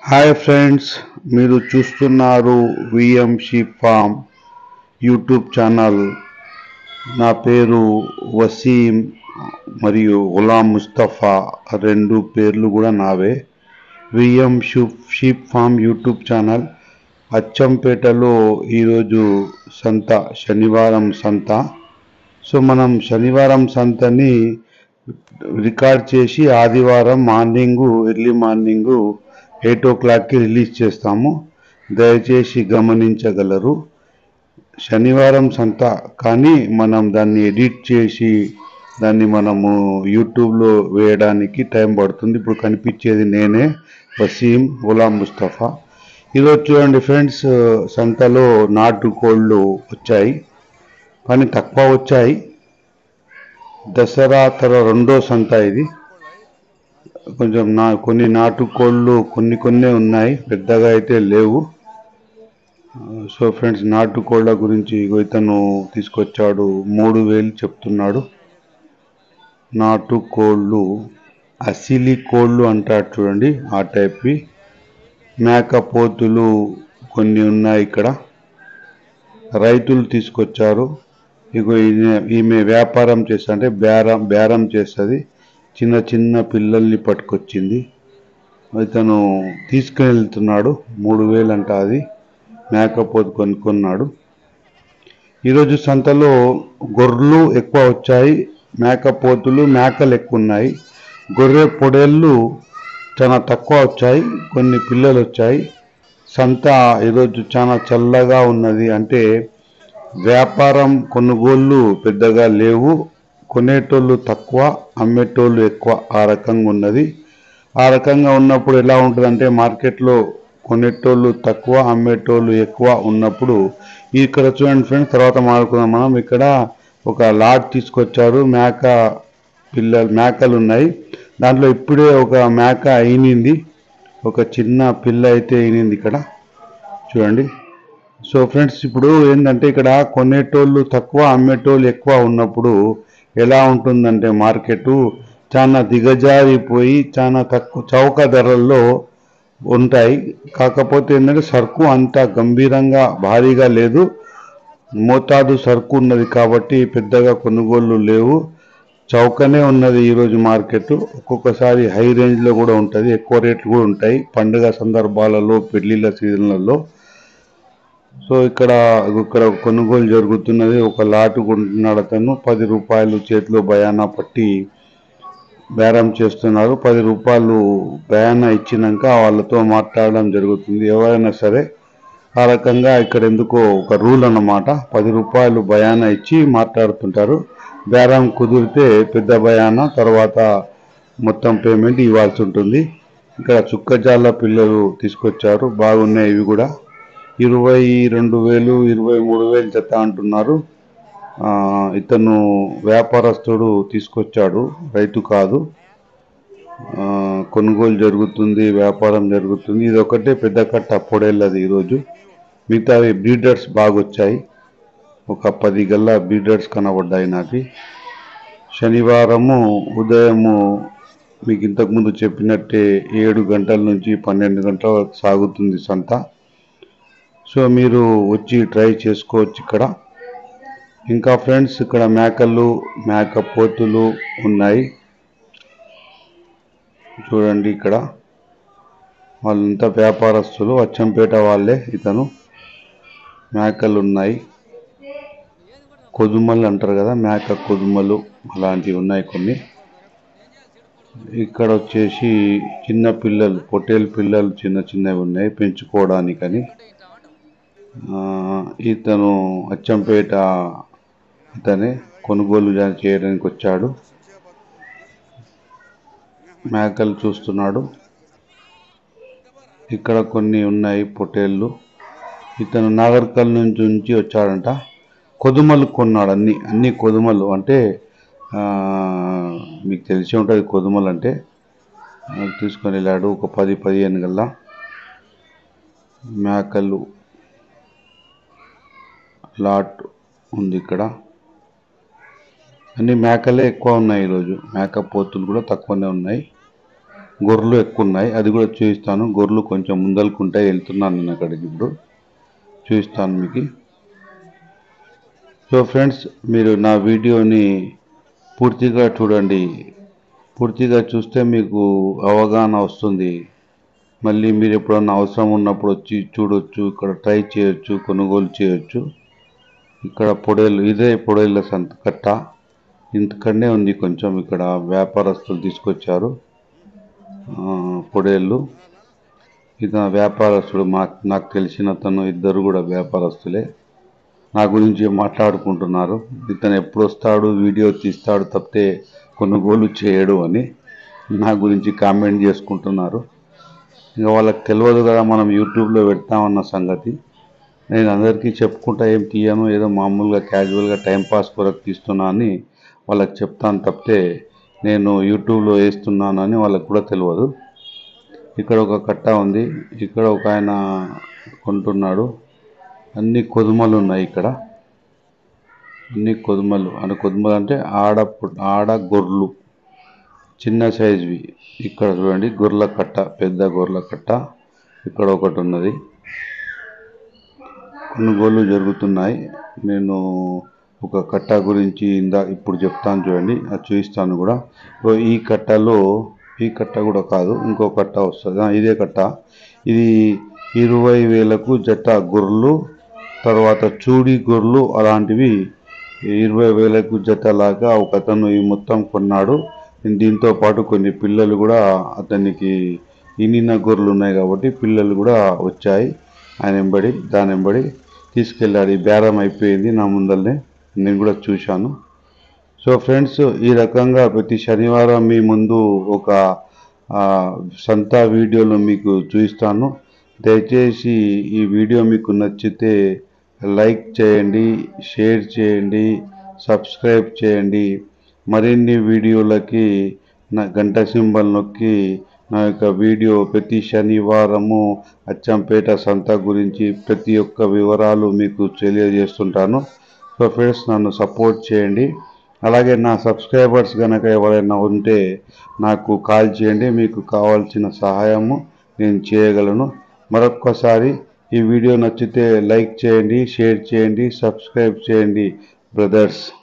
hi friends మీరు చూస్తున్నారు VM sheep farm YouTube channel నా పేరు వసీం మరియు గులాం ముస్తఫా రెండు పేర్లు కూడా నావే విఎం షూప్ షీప్ ఫామ్ యూట్యూబ్ ఛానల్ అచ్చంపేటలో ఈరోజు సంత శనివారం సంత సో మనం శనివారం సంతని రికార్డ్ చేసి ఆదివారం మార్నింగు ఎర్లీ మార్నింగు ఎయిట్ ఓ క్లాక్కి రిలీజ్ చేస్తాము దయచేసి గమనించగలరు శనివారం సంత కానీ మనం దాన్ని ఎడిట్ చేసి దాన్ని మనము యూట్యూబ్లో వేయడానికి టైం పడుతుంది ఇప్పుడు కనిపించేది నేనే వసీం గులాం ముస్తఫా ఈరోజు చూడండి ఫ్రెండ్స్ సంతలో నాటు కోళ్ళు వచ్చాయి కానీ తక్కువ వచ్చాయి దసరా తర రెండో సంత ఇది కొంచెం నా కొన్ని నాటు కోళ్ళు కొన్ని కొన్నే ఉన్నాయి పెద్దగా అయితే లేవు సో ఫ్రెండ్స్ నాటు కోళ్ళ గురించి ఇగో ఇతను తీసుకొచ్చాడు మూడు వేలు చెప్తున్నాడు నాటు కోళ్ళు అసిలి కోళ్ళు అంటారు చూడండి ఆ టైప్వి మేకపోతులు కొన్ని ఉన్నాయి ఇక్కడ రైతులు తీసుకొచ్చారు ఇగో ఈమె ఈమె వ్యాపారం చేస్తా అంటే బేరం బేరం చేస్తుంది చిన్న చిన్న పిల్లల్ని పట్టుకొచ్చింది ఇతను తీసుకుని వెళ్తున్నాడు మూడు వేలు అంట అది మేకపోతు కొనుక్కున్నాడు ఈరోజు సంతలో గొర్రెలు ఎక్కువ వచ్చాయి మేకపోతులు మేకలు ఎక్కువ ఉన్నాయి గొర్రె పొడేళ్ళు చాలా తక్కువ వచ్చాయి కొన్ని పిల్లలు వచ్చాయి సంత ఈరోజు చాలా చల్లగా ఉన్నది అంటే వ్యాపారం కొనుగోళ్ళు పెద్దగా లేవు కొనేటోళ్ళు తక్కువ అమ్మేటోళ్ళు ఎక్కువ ఆ రకంగా ఉన్నది ఆ రకంగా ఉన్నప్పుడు ఎలా ఉంటుందంటే మార్కెట్లో కొనేటోళ్ళు తక్కువ అమ్మేటోళ్ళు ఎక్కువ ఉన్నప్పుడు ఇక్కడ చూడండి ఫ్రెండ్స్ తర్వాత మాట్లాడుకుందాం మనం ఇక్కడ ఒక లాట్ తీసుకొచ్చారు మేక పిల్లలు మేకలు ఉన్నాయి దాంట్లో ఇప్పుడే ఒక మేక అయినింది ఒక చిన్న పిల్ల అయితే అయినింది ఇక్కడ చూడండి సో ఫ్రెండ్స్ ఇప్పుడు ఏంటంటే ఇక్కడ కొనేటోళ్ళు తక్కువ అమ్మేటోళ్ళు ఎక్కువ ఉన్నప్పుడు ఎలా ఉంటుందంటే మార్కెట్ చాలా దిగజారిపోయి చాలా తక్కువ చౌక ధరల్లో ఉంటాయి కాకపోతే ఏంటంటే సరుకు అంత గంభీరంగా భారీగా లేదు మోతాదు సరుకు ఉన్నది కాబట్టి పెద్దగా కొనుగోళ్ళు లేవు చౌకనే ఉన్నది ఈరోజు మార్కెట్ ఒక్కొక్కసారి హై రేంజ్లో కూడా ఉంటుంది ఎక్కువ రేట్లు కూడా ఉంటాయి పండుగ సందర్భాలలో పెళ్లిళ్ళ సీజన్లలో సో ఇక్కడ ఇక్కడ కొనుగోలు జరుగుతున్నది ఒక లాటు కొంటున్నాడు అతను పది రూపాయలు చేతిలో బయానా పట్టి బేరం చేస్తున్నారు పది రూపాయలు బయానా ఇచ్చినాక వాళ్ళతో మాట్లాడడం జరుగుతుంది ఎవరైనా సరే ఆ రకంగా ఇక్కడ ఎందుకో ఒక రూల్ అన్నమాట పది రూపాయలు బయానా ఇచ్చి మాట్లాడుతుంటారు బేరం కుదిరితే పెద్ద బయానా తర్వాత మొత్తం పేమెంట్ ఇవ్వాల్సి ఉంటుంది ఇక్కడ చుక్కజాల పిల్లలు తీసుకొచ్చారు బాగున్నాయి ఇవి కూడా ఇరవై రెండు వేలు ఇరవై మూడు వేలు జత అంటున్నారు ఆ, ఇతను వ్యాపారస్తుడు తీసుకొచ్చాడు రైతు కాదు ఆ, కొనుగోలు జరుగుతుంది వ్యాపారం జరుగుతుంది ఇది ఒకటే పెద్ద కట్ట పొడేళ్ళది ఈరోజు మిగతావి బ్రీడర్స్ బాగా వచ్చాయి ఒక పది గల్లా బ్రీడర్స్ కనబడ్డాయి నాకు శనివారము ఉదయము మీకు ఇంతకుముందు చెప్పినట్టే ఏడు గంటల నుంచి పన్నెండు గంటల వరకు సాగుతుంది సంత సో మీరు వచ్చి ట్రై చేసుకోవచ్చు ఇక్కడ ఇంకా ఫ్రెండ్స్ ఇక్కడ మేకలు మేక పోతులు ఉన్నాయి చూడండి ఇక్కడ వాళ్ళంతా వ్యాపారస్తులు అచ్చంపేట వాళ్ళే ఇతను మేకలు ఉన్నాయి కొదుమలు అంటారు కదా మేక కొదుమలు అలాంటివి ఉన్నాయి కొన్ని ఇక్కడ వచ్చేసి చిన్న పిల్లలు పొట్టేలు పిల్లలు చిన్న చిన్నవి ఉన్నాయి పెంచుకోవడానికని ఆ, ఇతను అచ్చంపేట ఇతనే కొనుగోలు జా- చేయడానికి వచ్చాడు మేకలు చూస్తున్నాడు ఇక్కడ కొన్ని ఉన్నాయి పొట్టేళ్ళు ఇతను నాగర్కల్ నుంచి నుంచి వచ్చాడంట కొదుమలు కొన్నాడు అన్ని అన్ని కొదుమలు అంటే ఆ, మీకు తెలిసి ఉంటుంది కొదుమలు అంటే ఆ, తీసుకొని వెళ్ళాడు ఒక పది పదిహేను గల్లా మేకలు లాట్ ఉంది ఇక్కడ అన్ని మేకలే ఎక్కువ ఉన్నాయి ఈరోజు మేక పోతులు కూడా తక్కువనే ఉన్నాయి గొర్రెలు ఎక్కువ ఉన్నాయి అది కూడా చూపిస్తాను గొర్రెలు కొంచెం ముందలుకుంటాయి వెళ్తున్నాను నేను అక్కడికి ఇప్పుడు చూపిస్తాను మీకు సో ఫ్రెండ్స్ మీరు నా వీడియోని పూర్తిగా చూడండి పూర్తిగా చూస్తే మీకు అవగాహన వస్తుంది మళ్ళీ మీరు ఎప్పుడన్నా అవసరం ఉన్నప్పుడు వచ్చి చూడొచ్చు ఇక్కడ ట్రై చేయొచ్చు కొనుగోలు చేయొచ్చు ఇక్కడ పొడేలు ఇదే పొడేళ్ళ సంత కట్ట ఇంతకనే ఉంది కొంచెం ఇక్కడ వ్యాపారస్తులు తీసుకొచ్చారు ఆ, పొడేళ్ళు ఇది వ్యాపారస్తుడు మా నాకు తెలిసిన తను ఇద్దరు కూడా వ్యాపారస్తులే నా గురించి మాట్లాడుకుంటున్నారు ఇతను ఎప్పుడు వస్తాడు వీడియో తీస్తాడు తప్పితే కొనుగోలు చేయడు అని నా గురించి కామెంట్ చేసుకుంటున్నారు ఇంకా వాళ్ళకి తెలియదు కదా మనం యూట్యూబ్లో పెడతామన్న సంగతి నేను అందరికీ చెప్పుకుంటా ఏం తీయను ఏదో మామూలుగా క్యాజువల్గా టైంపాస్ కొరకు తీస్తున్నా అని వాళ్ళకి చెప్తాను తప్పితే నేను యూట్యూబ్లో వేస్తున్నానని వాళ్ళకి కూడా తెలియదు ఇక్కడ ఒక కట్ట ఉంది ఇక్కడ ఒక ఆయన కొంటున్నాడు అన్ని కొదుమలు ఉన్నాయి ఇక్కడ అన్ని కొదుమలు అంటే కొదుమలు అంటే ఆడ పు- ఆడ గొర్రెలు చిన్న సైజువి ఇక్కడ చూడండి గొర్రెల కట్ట పెద్ద గొర్రెల కట్ట ఇక్కడ ఒకటి ఉన్నది కొనుగోలు జరుగుతున్నాయి నేను ఒక కట్ట గురించి ఇందా ఇప్పుడు చెప్తాను చూడండి అది చూపిస్తాను కూడా ఓ ఈ కట్టలో ఈ కట్ట కూడా కాదు ఇంకో కట్ట వస్తుంది ఆ, ఇదే కట్ట ఇది ఇరవై వేలకు జత గొర్రెలు తర్వాత చూడి గొర్రెలు అలాంటివి ఇరవై వేలకు జత లాగా ఒక అతను ఈ మొత్తం కొన్నాడు దీంతో పాటు కొన్ని పిల్లలు కూడా అతనికి ఇనిన గొర్రెలు ఉన్నాయి కాబట్టి పిల్లలు కూడా వచ్చాయి ఆయన వెంబడి దాని వెంబడి తీసుకెళ్ళాడు ఈ బేరం అయిపోయింది నా ముందరనే నేను కూడా చూశాను సో ఫ్రెండ్స్ ఈ రకంగా ప్రతి శనివారం మీ ముందు ఒక ఆ, సంత వీడియోలు మీకు చూపిస్తాను దయచేసి ఈ వీడియో మీకు నచ్చితే లైక్ చేయండి షేర్ చేయండి సబ్స్క్రైబ్ చేయండి మరిన్ని వీడియోలకి నా గంట సింబల్ నొక్కి నా యొక్క వీడియో ప్రతి శనివారము అచ్చంపేట సంత గురించి ప్రతి ఒక్క వివరాలు మీకు తెలియజేస్తుంటాను సో ఫ్రెండ్స్ నన్ను సపోర్ట్ చేయండి అలాగే నా సబ్స్క్రైబర్స్ కనుక ఎవరైనా ఉంటే నాకు కాల్ చేయండి మీకు కావాల్సిన సహాయము నేను చేయగలను మరొక్కసారి ఈ వీడియో నచ్చితే లైక్ చేయండి షేర్ చేయండి సబ్స్క్రైబ్ చేయండి బ్రదర్స్